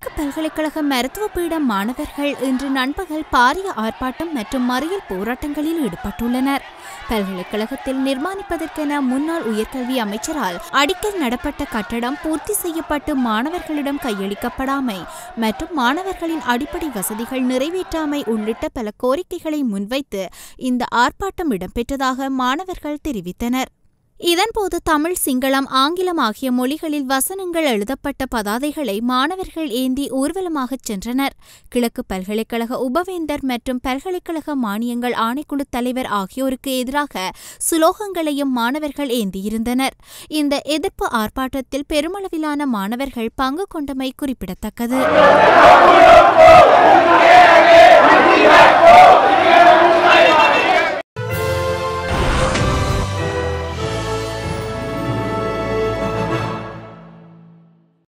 கிழக்கு பல்கலைக்கழக மருத்துவ பீட மாணவர்கள் இன்று நண்பகல் பாரிய ஆர்ப்பாட்டம் மற்றும் மறியல் போராட்டங்களில் ஈடுபட்டுள்ளனர் பல்கலைக்கழகத்தில் நிர்மாணிப்பதற்கென முன்னாள் உயர்கல்வி அமைச்சரால் அடிக்கல் நடப்பட்ட கட்டடம் பூர்த்தி செய்யப்பட்டு மாணவர்களிடம் கையளிக்கப்படாமை மற்றும் மாணவர்களின் அடிப்படை வசதிகள் நிறைவேற்றாமை உள்ளிட்ட பல கோரிக்கைகளை முன்வைத்து இந்த ஆர்ப்பாட்டம் இடம்பெற்றதாக மாணவர்கள் தெரிவித்தனர் இதன்போது தமிழ் சிங்களம் ஆங்கிலம் ஆகிய மொழிகளில் வசனங்கள் எழுதப்பட்ட பதாதைகளை மாணவர்கள் ஏந்தி ஊர்வலமாகச் சென்றனர் கிழக்கு பல்கலைக்கழக உபவேந்தர் மற்றும் பல்கலைக்கழக மானியங்கள் ஆணைக்குழு தலைவர் ஆகியோருக்கு எதிராக சுலோகங்களையும் மாணவர்கள் ஏந்தியிருந்தனர் இந்த எதிர்ப்பு ஆர்ப்பாட்டத்தில் பெருமளவிலான மாணவர்கள் பங்கு கொண்டமை குறிப்பிடத்தக்கது Hey!